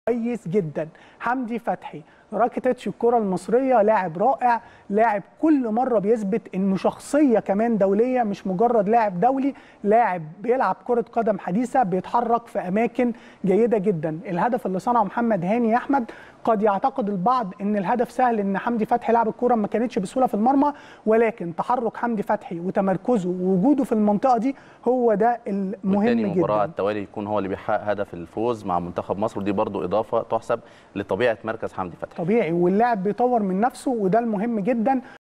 كويس جدا حمدي فتحي راكيتيتش الكره المصريه لاعب رائع لاعب كل مره بيثبت انه شخصيه كمان دوليه مش مجرد لاعب دولي لاعب بيلعب كره قدم حديثه بيتحرك في اماكن جيده جدا الهدف اللي صنعه محمد هاني يا احمد قد يعتقد البعض ان الهدف سهل ان حمدي فتحي لعب الكره ما كانتش بسهوله في المرمى ولكن تحرك حمدي فتحي وتمركزه ووجوده في المنطقه دي هو ده المهم والتاني جدا مباراه على التوالي يكون هو اللي بيحقق هدف الفوز مع منتخب مصر ودي برضو اضافه تحسب لطبيعه مركز حمدي فتحي طبيعي واللاعب بيطور من نفسه وده المهم جدا